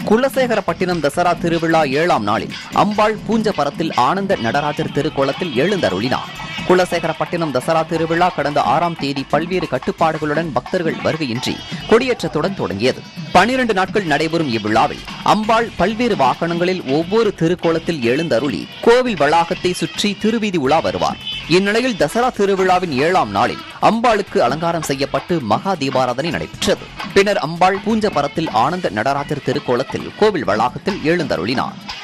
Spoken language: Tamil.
குலசேகரப்பட்டினம் தசரா திருவிழா ஏழாம் நாளில் அம்பாள் பூஞ்சபரத்தில் ஆனந்த நடராஜர் திருக்கோலத்தில் எழுந்தருளினார் குலசேகரப்பட்டினம் தசரா திருவிழா கடந்த ஆறாம் தேதி பல்வேறு கட்டுப்பாடுகளுடன் பக்தர்கள் வருகையின்றி கொடியேற்றத்துடன் தொடங்கியது பனிரண்டு நாட்கள் நடைபெறும் இவ்விழாவில் அம்பாள் பல்வேறு வாகனங்களில் ஒவ்வொரு திருக்கோலத்தில் எழுந்தருளி கோவில் வளாகத்தை சுற்றி திருவீதி உலா வருவார் இந்நிலையில் தசரா திருவிழாவின் ஏழாம் நாளில் அம்பாளுக்கு அலங்காரம் செய்யப்பட்டு மகா தீபாராதனை நடைபெற்றது பின்னர் அம்பாள் பூஞ்சபரத்தில் ஆனந்த நடராஜர் திருக்கோலத்தில் கோவில் வளாகத்தில் எழுந்தருளினார்